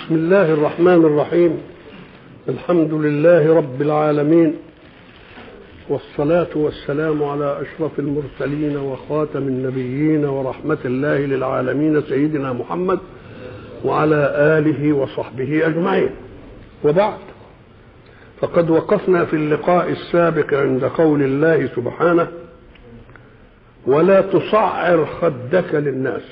بسم الله الرحمن الرحيم الحمد لله رب العالمين والصلاة والسلام على أشرف المرسلين وخاتم النبيين ورحمة الله للعالمين سيدنا محمد وعلى آله وصحبه أجمعين وبعد فقد وقفنا في اللقاء السابق عند قول الله سبحانه ولا تصعر خدك للناس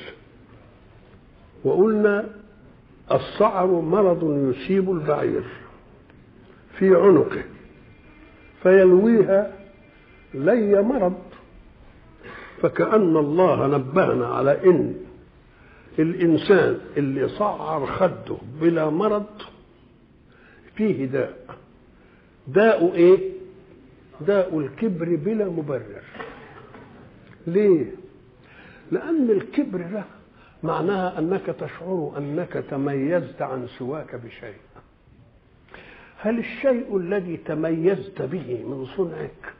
وقلنا الصعر مرض يصيب البعير في عنقه فيلويها لي مرض فكأن الله نبهنا على ان الانسان اللي صعر خده بلا مرض فيه داء داء ايه داء الكبر بلا مبرر ليه لان الكبر ده معناها انك تشعر انك تميزت عن سواك بشيء هل الشيء الذي تميزت به من صنعك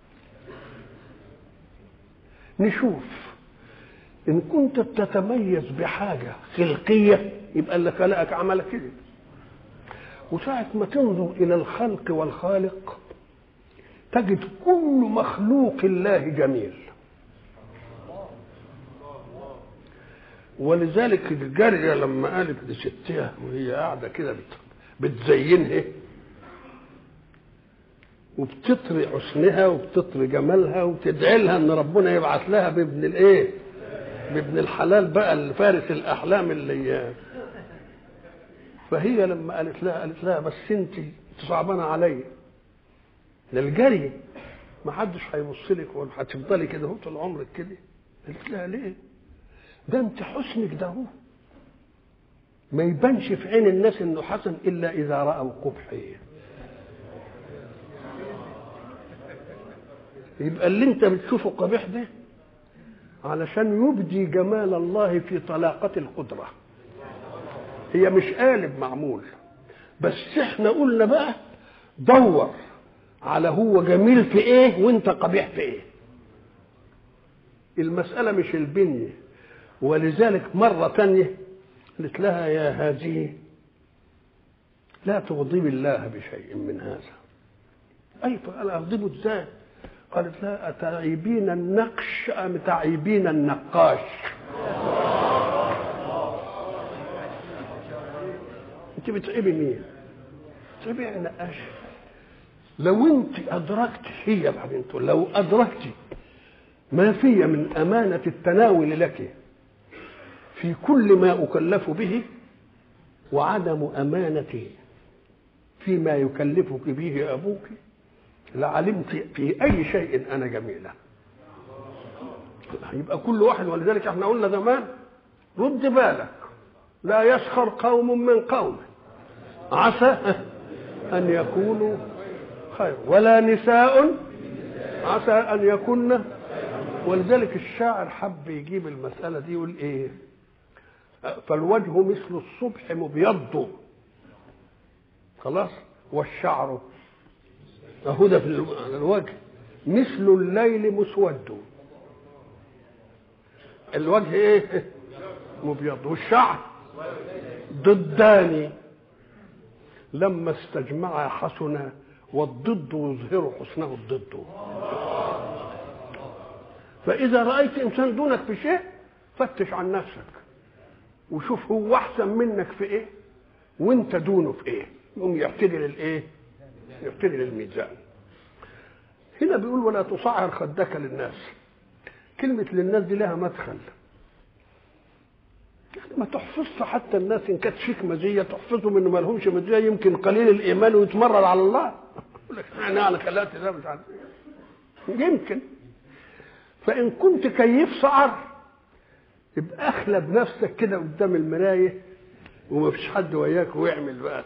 نشوف ان كنت تتميز بحاجه خلقيه يبقى اللي خلقك عملك كده وساعة ما تنظر إلى الخلق والخالق تجد كل مخلوق الله جميل ولذلك الجارية لما قالت لستها وهي قاعدة كده بتزينها وبتطري حسنها وبتطري جمالها وتدعي لها ان ربنا يبعث لها بابن الايه؟ بابن الحلال بقى الفارس الاحلام اللي فهي لما قالت لها قالت لها بس انت صعبانه عليا للجري ما حدش هيبص لك وهتفضلي كده هو طول عمرك كده قالت لها ليه؟ ده انت حسنك ده هو ما يبانش في عين الناس انه حسن الا اذا راوا قبحي يبقى اللي انت بتشوفه قبيح ده علشان يبدي جمال الله في طلاقة القدرة هي مش قالب معمول بس احنا قلنا بقى دور على هو جميل في ايه وانت قبيح في ايه المسألة مش البنية ولذلك مرة تانية قلت لها يا هذه لا تغضب الله بشيء من هذا أي فقال أغضبه ازاي قالت لها أتعيبين النقش أم تعيبين النقاش أنت بتعيبي مين بتعيبي النقاش لو أنت أدركت هي بعدين تقول لو أدركت ما في من أمانة التناول لك في كل ما أكلف به وعدم أمانتي فيما يكلفك به أبوك لعلمت في أي شيء أنا جميلة يبقى كل واحد ولذلك احنا قلنا زمان رد بالك لا يسخر قوم من قوم عسى أن يكونوا خير ولا نساء عسى أن يكن ولذلك الشاعر حب يجيب المسألة دي يقول إيه فالوجه مثل الصبح مبيض خلاص والشعر اهو ده في الوجه مثل الليل مسود الوجه ايه مبيض والشعر ضدان لما استجمعا حسنا والضد يظهر حسنه الضد فإذا رأيت إنسان دونك في شيء فتش عن نفسك وشوف هو أحسن منك في إيه وأنت دونه في إيه يقوم يعتدل الإيه يعتدل الميزان هنا بيقول ولا تصعر خدك للناس كلمة للناس دي لها مدخل يعني ما تحفظش حتى الناس ان كانت فيك مزيه تحفظهم انه ما لهمش مزيه يمكن قليل الايمان ويتمرد على الله يقول لك انا انا خلقت ده مش عارف يمكن فان كنت كيف صعر يبقى اخلى بنفسك كده قدام المرايه وما فيش حد وياك ويعمل بقى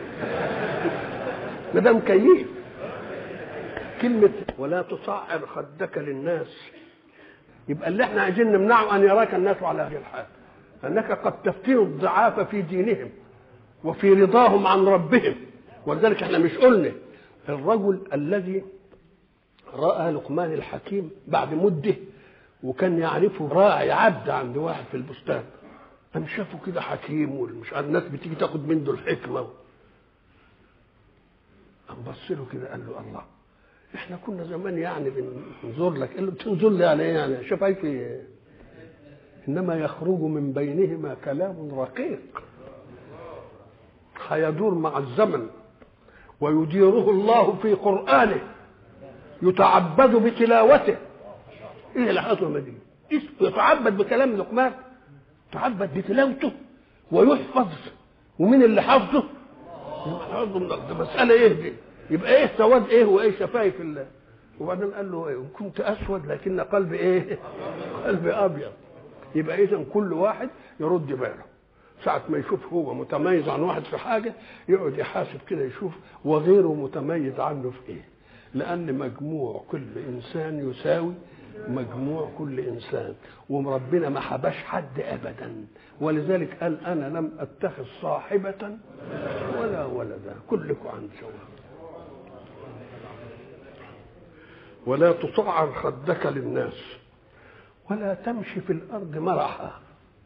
ما دام كيف كلمة ولا تصعر خدك للناس يبقى اللي احنا عايزين نمنعه ان يراك الناس على هذه الحال انك قد تفتن الضعاف في دينهم وفي رضاهم عن ربهم ولذلك احنا مش قلنا الرجل الذي راى لقمان الحكيم بعد مده وكان يعرفه راعي عبد عند واحد في البستان قام شافه كده حكيم ومش عارف الناس بتيجي تاخد منه الحكمه قام بص له كده قال له الله احنا كنا زمان يعني بننظر لك قال له بتنظر لي على ايه يعني شفايفي في انما يخرج من بينهما كلام رقيق هيدور مع الزمن ويديره الله في قرآنه يتعبد بتلاوته ايه العظمه دي يتعبد بكلام لقمان يتعبد بتلاوته ويحفظ ومين اللي حافظه حافظه ده مساله ايه دي يبقى ايه سواد ايه وايه شفايف الله وبعدين قال له ايه كنت اسود لكن قلبي ايه قلبي ابيض يبقى اذا كل واحد يرد باله ساعة ما يشوف هو متميز عن واحد في حاجة يقعد يحاسب كده يشوف وغيره متميز عنه في ايه لأن مجموع كل إنسان يساوي مجموع كل إنسان وربنا ما حباش حد أبدا ولذلك قال أنا لم أتخذ صاحبة ولا ولدا كلكم عن سواء ولا تصعر خدك للناس ولا تمشي في الأرض مرحا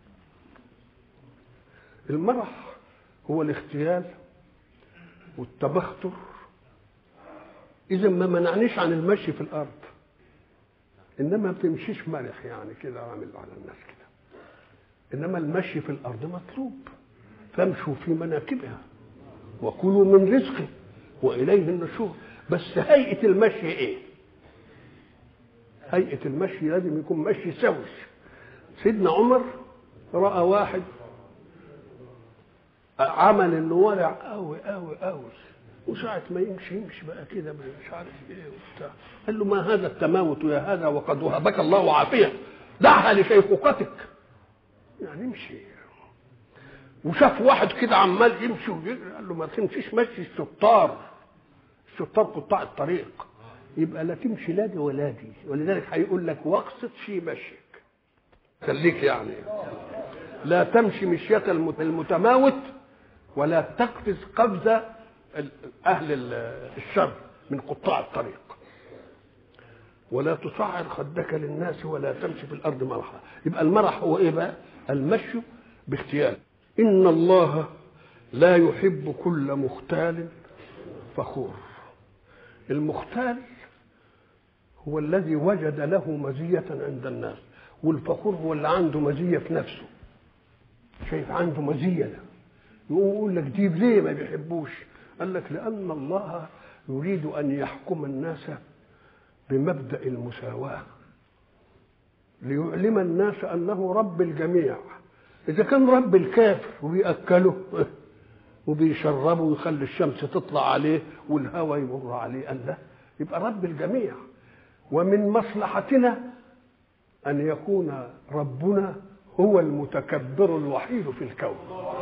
المرح هو الاغتيال والتبختر اذا ما منعنيش عن المشي في الارض انما ما بتمشيش مرح يعني كده عامل على الناس كده انما المشي في الارض مطلوب فامشوا في مناكبها وكلوا من رزقه واليه النشور بس هيئه المشي ايه هيئه المشي لازم يكون مشي سوي سيدنا عمر راى واحد عمل انه ورع قوي قوي قوي وساعة ما يمشي يمشي بقى كده مش عارف ايه وبتاع قال له ما هذا التماوت يا هذا وقد وهبك الله عافية دعها لشيخوختك يعني امشي وشاف واحد كده عمال يمشي ويجري قال له ما تمشيش مشي الشطار الشطار قطاع الطريق يبقى لا تمشي لا دي ولا دي ولذلك هيقول لك واقصد في مشيك خليك يعني لا تمشي مشية المتماوت ولا تقفز قفز اهل الشر من قطاع الطريق ولا تصعر خدك للناس ولا تمشي في الارض مرحا يبقى المرح هو ايه بقى المشي باختيار ان الله لا يحب كل مختال فخور المختال هو الذي وجد له مزية عند الناس والفخور هو اللي عنده مزية في نفسه شايف عنده مزية ده يقول لك دي ليه ما بيحبوش قال لك لأن الله يريد أن يحكم الناس بمبدأ المساواة ليعلم الناس أنه رب الجميع إذا كان رب الكافر وبيأكله وبيشربه ويخلي الشمس تطلع عليه والهواء يمر عليه قال لا يبقى رب الجميع ومن مصلحتنا أن يكون ربنا هو المتكبر الوحيد في الكون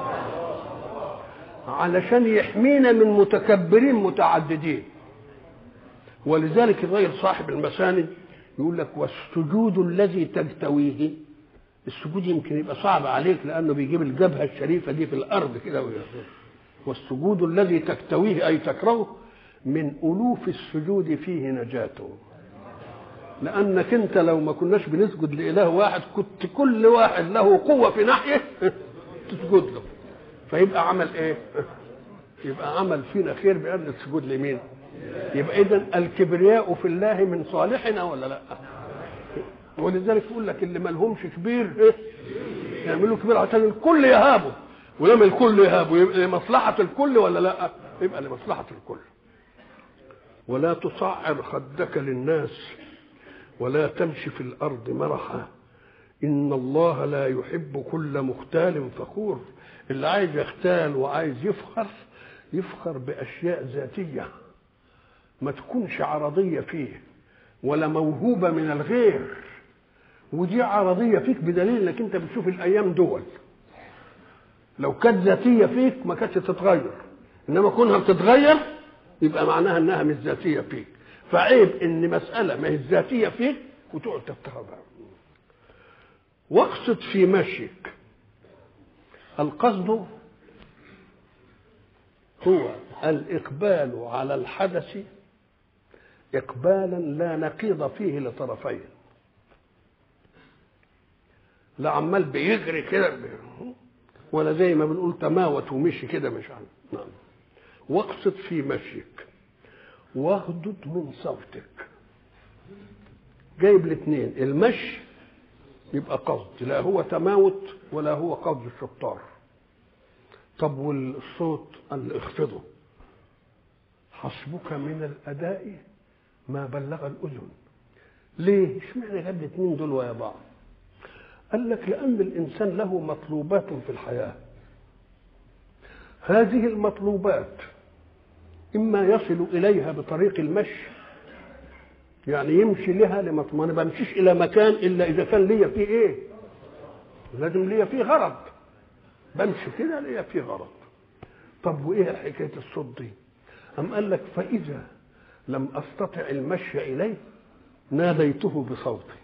علشان يحمينا من متكبرين متعددين ولذلك الغير صاحب المساند يقول لك والسجود الذي تجتويه السجود يمكن يبقى صعب عليك لانه بيجيب الجبهه الشريفه دي في الارض كده والسجود الذي تكتويه اي تكرهه من الوف السجود فيه نجاته لانك انت لو ما كناش بنسجد لاله واحد كنت كل واحد له قوه في ناحيه تسجد له فيبقى عمل ايه يبقى عمل فينا خير بان السجود لمين يبقى اذا الكبرياء في الله من صالحنا ولا لا ولذلك يقول لك اللي ما لهمش كبير ايه يعملوا كبير عشان الكل يهابه ولما الكل يهابه يبقى لمصلحه الكل ولا لا يبقى لمصلحه الكل ولا تصعر خدك للناس ولا تمشي في الارض مرحا ان الله لا يحب كل مختال فخور اللي عايز يختال وعايز يفخر يفخر باشياء ذاتيه ما تكونش عرضيه فيه ولا موهوبه من الغير ودي عرضيه فيك بدليل انك انت بتشوف الايام دول لو كانت ذاتيه فيك ما كانتش تتغير انما كونها بتتغير يبقى معناها انها مش ذاتيه فيك فعيب ان مساله ما هي ذاتيه فيك وتقعد تفتخرها واقصد في مشيك القصد هو الإقبال على الحدث إقبالا لا نقيض فيه لطرفين لا عمال بيجري كده ولا زي ما بنقول تماوت ومشي كده مش عارف نعم واقصد في مشيك واغضض من صوتك جايب الاثنين المشي يبقى قصد لا هو تماوت ولا هو قصد الشطار طب والصوت قال اخفضه حسبك من الاداء ما بلغ الاذن ليه اشمعنى جاب الاثنين دول ويا بعض قال لك لان الانسان له مطلوبات في الحياه هذه المطلوبات اما يصل اليها بطريق المشي يعني يمشي لها لمط... ما انا بمشيش الى مكان الا اذا كان ليا فيه ايه لازم ليا فيه غرض بمشي كده ليا فيه غرض طب وايه حكايه الصوت دي ام قال لك فاذا لم استطع المشي اليه ناديته بصوتي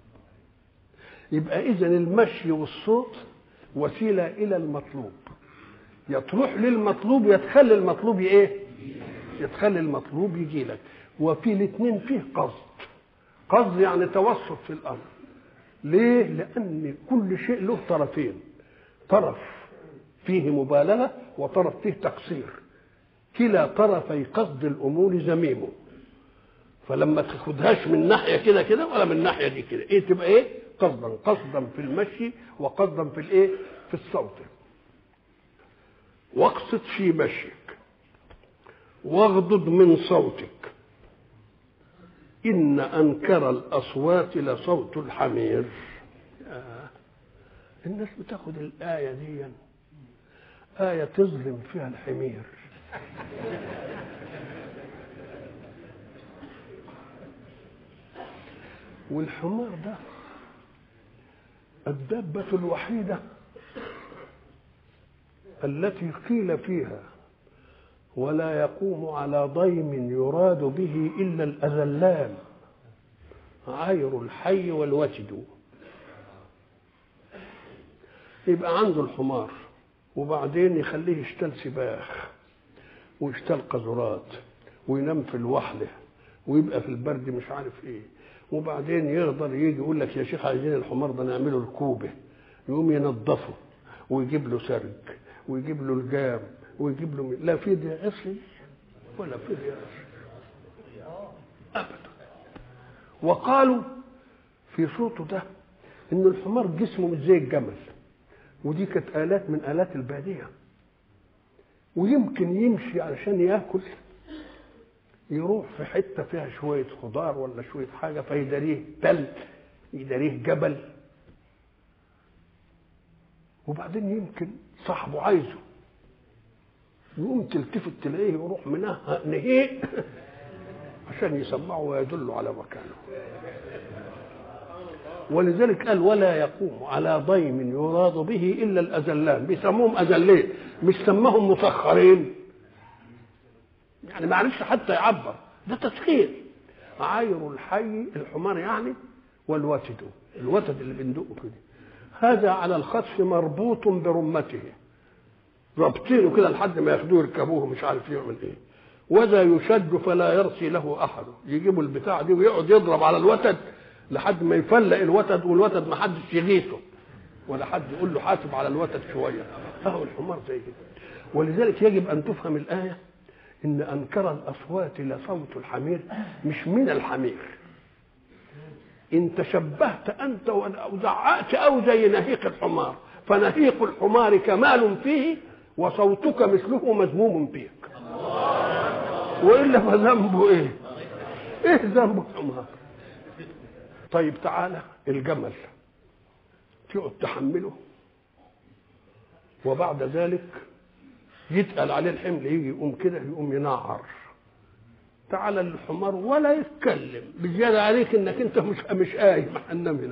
يبقى اذا المشي والصوت وسيله الى المطلوب يتروح للمطلوب يتخلي المطلوب ايه يتخلي المطلوب يجي لك وفي الاثنين فيه قصد قصد يعني توسط في الامر ليه لان كل شيء له طرفين طرف فيه مبالغه وطرف فيه تقصير كلا طرفي قصد الامور ذميمه فلما تاخدهاش من ناحيه كده كده ولا من ناحيه دي كده ايه تبقى ايه قصدا قصدا في المشي وقصدا في الايه في الصوت واقصد في مشيك واغضض من صوتك إن أنكر الأصوات لصوت الحمير آه. الناس بتاخد الآية دي آية تظلم فيها الحمير والحمار ده الدابة الوحيدة التي قيل فيها ولا يقوم على ضيم يراد به إلا الأذلان عير الحي والوجد يبقى عنده الحمار وبعدين يخليه يشتل سباخ ويشتل قذرات وينام في الوحلة ويبقى في البرد مش عارف ايه وبعدين يقدر يجي يقول لك يا شيخ عايزين الحمار ده نعمله الكوبه يقوم ينظفه ويجيب له سرج ويجيب له الجام ويجيب له لا في دي عصي ولا في دي عصي ابدا وقالوا في صوته ده ان الحمار جسمه مش زي الجمل ودي كانت الات من الات الباديه ويمكن يمشي علشان ياكل يروح في حته فيها شويه خضار ولا شويه حاجه فيداريه تل يداريه جبل وبعدين يمكن صاحبه عايزه يقوم تلتفت تلاقيه يروح منها نهيق عشان يسمعه ويدل على مكانه ولذلك قال ولا يقوم على ضيم يراد به الا الاذلان بيسموهم اذلين مش سماهم مسخرين يعني معلش حتى يعبر ده تسخير عاير الحي الحمار يعني والوتد الوتد اللي بندقه كده هذا على الخطف مربوط برمته رابطينه كده لحد ما ياخدوه يركبوه مش عارف يعمل ايه وذا يشد فلا يرثي له احد يجيبوا البتاع دي ويقعد يضرب على الوتد لحد ما يفلق الوتد والوتد ما حدش يغيثه ولا حد يقول له حاسب على الوتد شويه اهو الحمار زي كده ولذلك يجب ان تفهم الايه ان انكر الاصوات لصوت الحمير مش من الحمير ان تشبهت انت وزعقت او زي نهيق الحمار فنهيق الحمار كمال فيه وصوتك مثله مذموم فيك والا فذنبه ايه ايه ذنب الحمار طيب تعالى الجمل تقعد تحمله وبعد ذلك يتقل عليه الحمل يجي يقوم كده يقوم ينعر تعالى الحمار ولا يتكلم بزيادة عليك انك انت مش مش قايم هننام هنا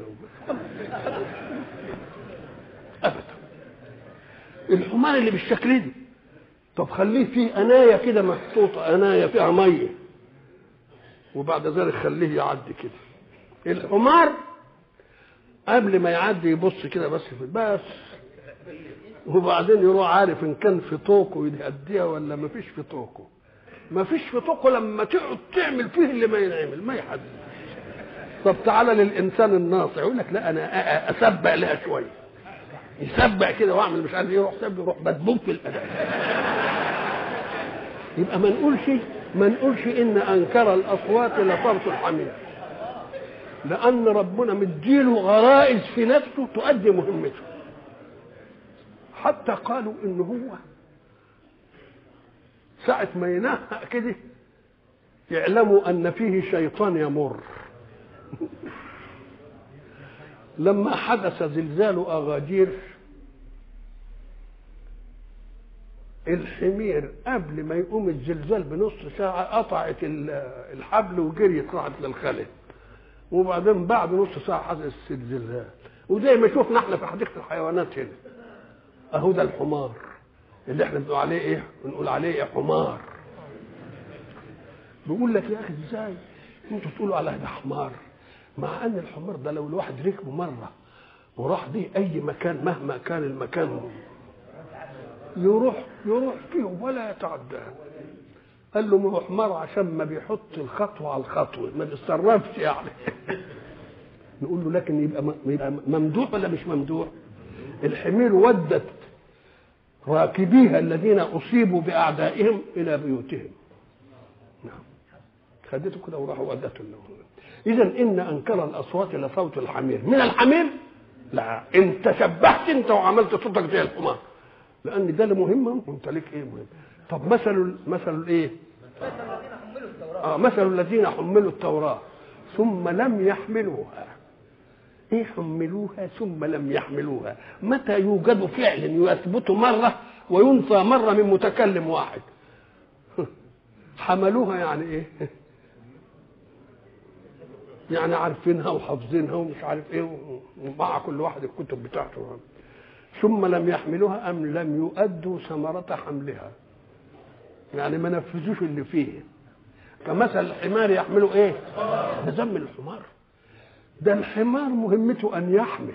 ابدا الحمار اللي بالشكل دي طب خليه فيه انايه كده محطوطه انايه فيها ميه وبعد ذلك خليه يعدي كده الحمار قبل ما يعدي يبص كده بس في بس وبعدين يروح عارف ان كان في طوقه يهديها ولا ما فيش في طوقه ما فيش في طوقه لما تقعد تعمل فيه اللي ما ينعمل ما يحد طب تعالى للانسان الناصع يقول لك لا انا اسبق لها شويه يسبع كده واعمل مش عارف ايه يروح سبع يروح مدبوب في الاداء يبقى ما نقولش ما نقولش ان انكر الاصوات لصوت الحمير لان ربنا مديله غرائز في نفسه تؤدي مهمته حتى قالوا ان هو ساعة ما ينهق كده يعلموا ان فيه شيطان يمر لما حدث زلزال اغاجير الحمير قبل ما يقوم الزلزال بنص ساعة قطعت الحبل وجريت راحت للخلف وبعدين بعد نص ساعة حدث الزلزال وزي ما شفنا احنا في حديقة الحيوانات هنا اهو ده الحمار اللي احنا بنقول عليه ايه؟ بنقول عليه إيه حمار بيقول لك يا اخي ازاي انتوا تقولوا على ده حمار مع ان الحمار ده لو الواحد ركبه مره وراح بيه اي مكان مهما كان المكان يروح يروح فيه ولا يتعداه قال له ما هو حمار عشان ما بيحط الخطوه على الخطوه ما بيتصرفش يعني نقول له لكن يبقى يبقى ممدوح ولا مش ممدوح الحمير ودت راكبيها الذين اصيبوا باعدائهم الى بيوتهم نعم خدته كده وراحوا ودته اذا ان انكر الاصوات لصوت الحمير من الحمير لا انت شبهت انت وعملت صوتك زي الحمار لان ده اللي مهم وانت ليك ايه مهم طب مثل مثل الايه اه مثل الذين حملوا التوراه ثم لم يحملوها ايه حملوها ثم لم يحملوها متى يوجد فعل يثبت مره وينفى مره من متكلم واحد حملوها يعني ايه يعني عارفينها وحافظينها ومش عارف ايه ومع كل واحد الكتب بتاعته ثم لم يحملوها ام لم يؤدوا ثمرة حملها يعني ما نفذوش اللي فيه كمثل الحمار يحملوا ايه ده ذم الحمار ده الحمار مهمته ان يحمل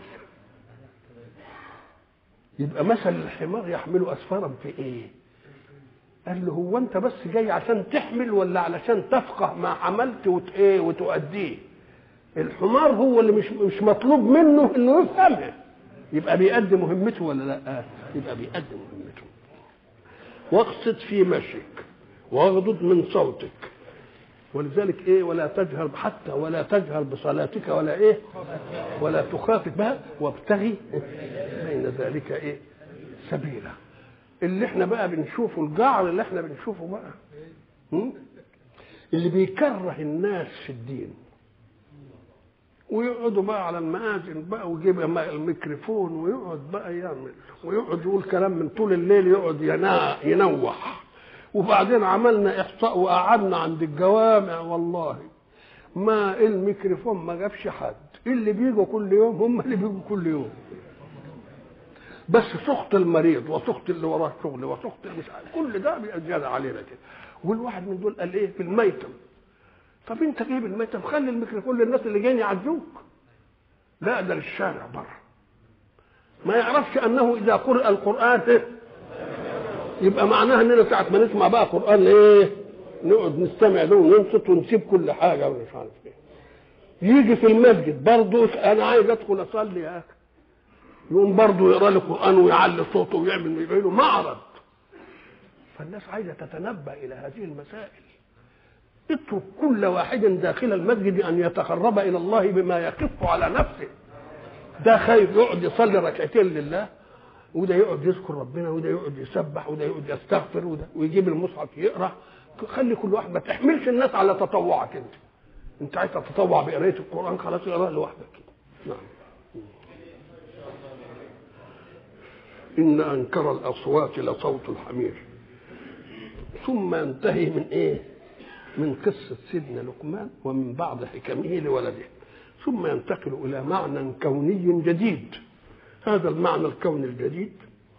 يبقى مثل الحمار يحمل اسفارا في ايه قال له هو انت بس جاي عشان تحمل ولا علشان تفقه ما حملت وت ايه وتؤديه الحمار هو اللي مش مش مطلوب منه انه يفهمها يبقى بيأدي مهمته ولا لا يبقى بيأدي مهمته واقصد في مشيك واغضض من صوتك ولذلك ايه ولا تجهر حتى ولا تجهر بصلاتك ولا ايه ولا تخافت بها وابتغي بين ذلك ايه سبيلا اللي احنا بقى بنشوفه الجعر اللي احنا بنشوفه بقى م? اللي بيكره الناس في الدين ويقعدوا بقى على المآذن بقى ويجيب الميكروفون ويقعد بقى يعمل ويقعد يقول كلام من طول الليل يقعد ينا ينوح وبعدين عملنا احصاء وقعدنا عند الجوامع والله ما الميكروفون ما جابش حد اللي بيجوا كل يوم هم اللي بيجوا كل يوم بس سخط المريض وسخط اللي وراه شغل وسخط مش عارف كل ده بيزيادة علينا كده والواحد من دول قال ايه في الميتم طب انت جايب الميتم خلي الميكروفون للناس اللي جايين يعزوك لا ده للشارع بره ما يعرفش انه اذا قرأ القرآن إيه؟ يبقى معناها اننا ساعة ما نسمع بقى قرآن ايه نقعد نستمع له وننصت ونسيب كل حاجة ومش عارف ايه يجي في المسجد برضه انا عايز ادخل اصلي يا اخي يقوم برضه يقرا لي قرآن ويعلي صوته ويعمل ويعمل له معرض فالناس عايزة تتنبه إلى هذه المسائل اترك كل واحد داخل المسجد أن يتقرب إلى الله بما يخف على نفسه ده خايف يقعد يصلي ركعتين لله وده يقعد يذكر ربنا وده يقعد يسبح وده يقعد يستغفر وده ويجيب المصحف يقرا خلي كل واحد ما تحملش الناس على تطوعك انت انت عايز تتطوع بقرايه القران خلاص اقراه لوحدك نعم ان انكر الاصوات لصوت الحمير ثم ينتهي من ايه من قصه سيدنا لقمان ومن بعض حكمه لولده ثم ينتقل الى معنى كوني جديد هذا المعنى الكوني الجديد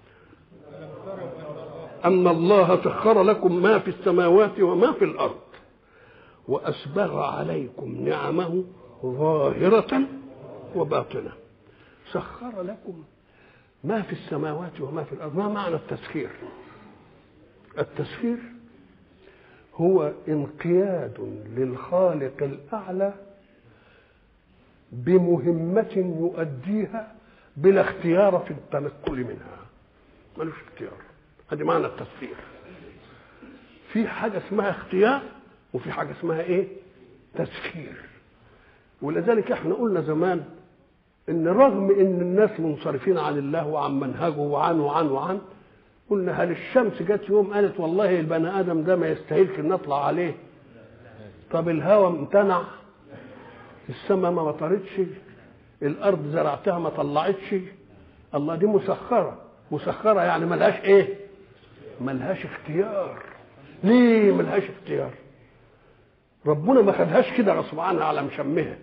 ان الله سخر لكم ما في السماوات وما في الارض واسبغ عليكم نعمه ظاهره وباطنه سخر لكم ما في السماوات وما في الارض ما معنى التسخير التسخير هو انقياد للخالق الاعلى بمهمه يؤديها بلا اختيار في التنقل منها ملوش اختيار هذه معنى التسخير في حاجه اسمها اختيار وفي حاجه اسمها ايه تسخير ولذلك احنا قلنا زمان ان رغم ان الناس منصرفين عن الله وعن منهجه وعن وعن وعن قلنا هل الشمس جت يوم قالت والله البني ادم ده ما يستاهلش ان نطلع عليه طب الهواء امتنع السماء ما مطرتش الارض زرعتها ما طلعتش الله دي مسخره مسخره يعني ملهاش ايه ملهاش اختيار ليه ملهاش اختيار ربنا ما خدهاش كده غصب عنها على مشمها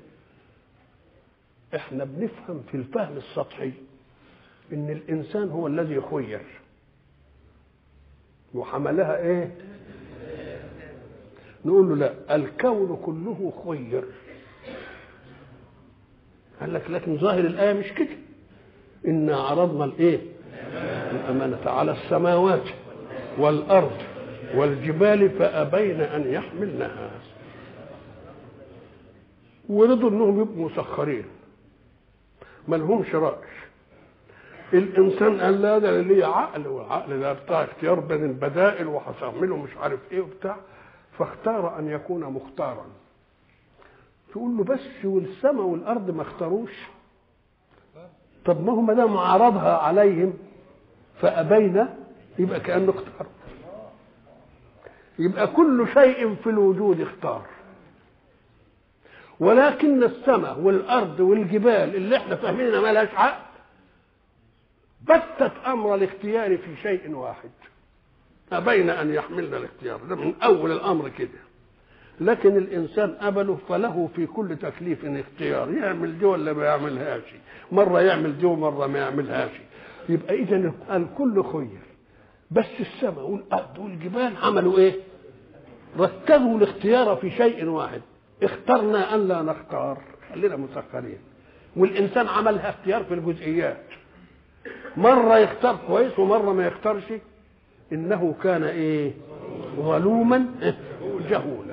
احنا بنفهم في الفهم السطحي ان الانسان هو الذي خير وحملها ايه نقول له لا الكون كله خير قال لك لكن ظاهر الايه مش كده انا عرضنا الايه الامانه على السماوات والارض والجبال فابين ان يحملنها ورضوا انهم يبقوا مسخرين ما لهمش راي الانسان قال لا ده ليه عقل والعقل ده بتاع اختيار بين البدائل وهتعمله مش عارف ايه وبتاع فاختار ان يكون مختارا تقول له بس والسماء والارض ما اختاروش طب ما هو ما دام عرضها عليهم فابينا يبقى كانه اختار يبقى كل شيء في الوجود اختار ولكن السماء والارض والجبال اللي احنا فاهمينها ما لهاش عقل بتت امر الاختيار في شيء واحد أبين أن يحملنا الاختيار ده من أول الأمر كده لكن الإنسان قبله فله في كل تكليف اختيار يعمل دي ولا ما يعملهاش مرة يعمل دي ومرة ما يعملهاش يبقى إذا الكل خير بس السماء والأرض والجبال عملوا إيه؟ ركزوا الاختيار في شيء واحد اخترنا أن لا نختار خلينا مسخرين والإنسان عملها اختيار في الجزئيات مرة يختار كويس ومرة ما يختارش انه كان ايه ظلوما جهولا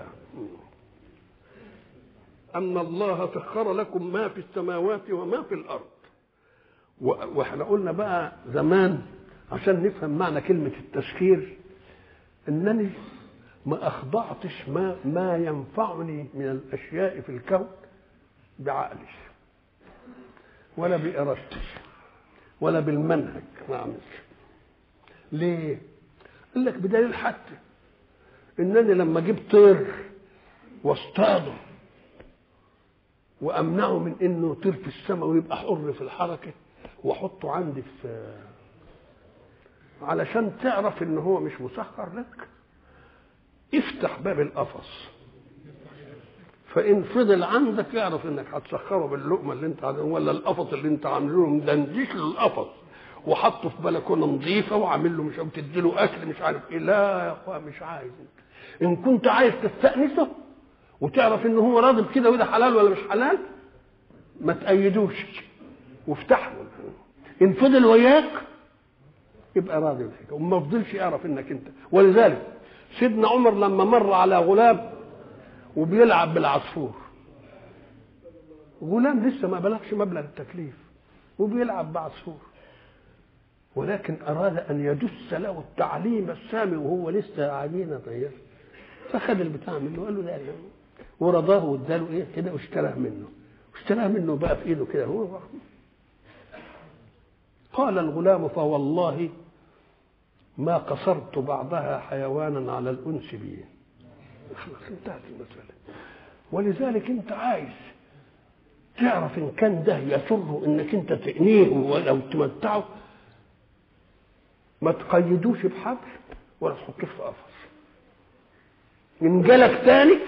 ان الله سخر لكم ما في السماوات وما في الارض واحنا قلنا بقى زمان عشان نفهم معنى كلمة التسخير انني ما اخضعتش ما ما ينفعني من الاشياء في الكون بعقلي ولا بارادتي ولا بالمنهج ما اعملش ليه قال لك بدليل حتى انني لما اجيب طير واصطاده وامنعه من انه يطير في السماء ويبقى حر في الحركه واحطه عندي في علشان تعرف ان هو مش مسخر لك افتح باب القفص فان فضل عندك اعرف انك هتسخره باللقمه اللي انت عامله ولا القفص اللي انت عامله مدندش له القفص وحطه في بلكونه نظيفه وعامل له مش بتدي له اكل مش عارف ايه لا يا اخويا مش عايز ان كنت عايز تستانسه وتعرف ان هو راضي بكده وده حلال ولا مش حلال ما تأيدوش وافتحه ان فضل وياك يبقى راضي بك وما فضلش يعرف انك انت ولذلك سيدنا عمر لما مر على غلام وبيلعب بالعصفور غلام لسه ما بلغش مبلغ التكليف وبيلعب بعصفور ولكن أراد أن يدس له التعليم السامي وهو لسه عجينة طيب فخد البتاع منه وقال له ده ورضاه واداله ايه كده واشتراه منه واشتراه منه بقى في ايده كده هو قال الغلام فوالله ما قصرت بعدها حيوانا على الانس بي خلاص انتهت المساله ولذلك انت عايز تعرف ان كان ده يسر انك انت تأنيه ولو تمتعه ما تقيدوش بحبل ولا تحطوش في قفص ان جالك تاني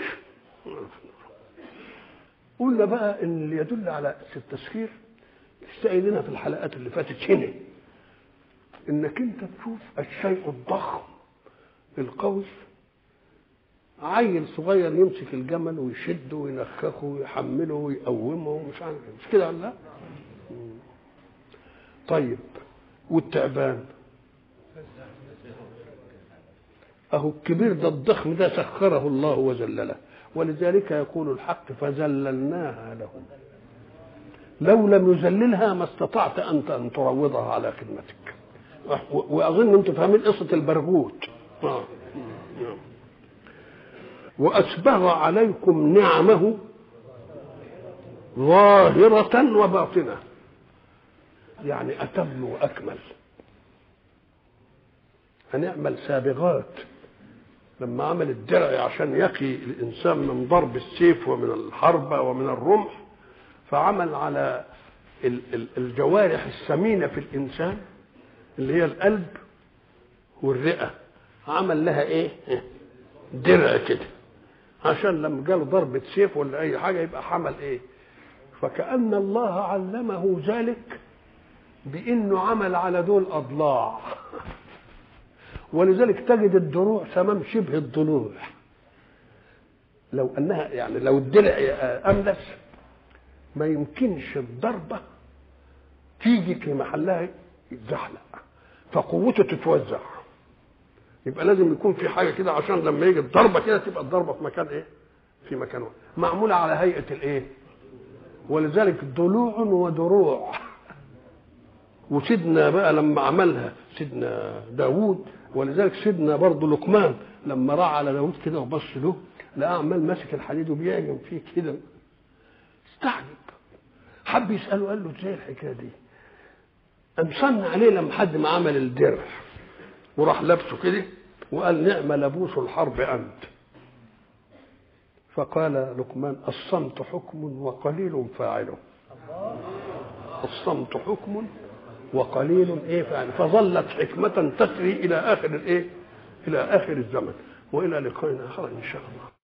قلنا بقى ان اللي يدل على التسخير لنا في الحلقات اللي فاتت هنا انك انت تشوف الشيء الضخم القوي عيل صغير يمسك الجمل ويشده وينخخه ويحمله ويقومه ومش عارف مش كده ولا لا؟ طيب والتعبان اهو الكبير ده الضخم ده سخره الله وذلله ولذلك يقول الحق فذللناها لهم لو لم يذللها ما استطعت انت ان تروضها على خدمتك و- واظن انتم فاهمين قصه البرغوث آه. نعم. واسبغ عليكم نعمه ظاهرة وباطنة يعني أتم وأكمل هنعمل سابغات لما عمل الدرع عشان يقي الإنسان من ضرب السيف ومن الحربة ومن الرمح فعمل على ال- ال- الجوارح السمينة في الإنسان اللي هي القلب والرئة عمل لها إيه؟ درع كده عشان لما جاله ضربة سيف ولا أي حاجة يبقى حمل إيه؟ فكأن الله علمه ذلك بأنه عمل على دول أضلاع ولذلك تجد الدروع تمام شبه الضلوع لو أنها يعني لو الدلع أملس ما يمكنش الضربة تيجي في محلها يتزحلق فقوته تتوزع يبقى لازم يكون في حاجه كده عشان لما يجي الضربه كده تبقى الضربه في مكان ايه؟ في مكان واحد معموله على هيئه الايه؟ ولذلك ضلوع ودروع وسيدنا بقى لما عملها سيدنا داوود ولذلك سيدنا برضه لقمان لما راى على داوود كده وبص له لقى عمال ماسك الحديد وبيعجن فيه كده استعجب حب يساله قال له ازاي الحكايه دي؟ قام صن عليه لما حد ما عمل الدرع وراح لابسه كده وقال نعم لبوس الحرب انت فقال لقمان الصمت حكم وقليل فاعله الصمت حكم وقليل ايه فاعله فظلت حكمة تسري الى اخر الايه الى اخر الزمن والى لقاء اخر ان شاء الله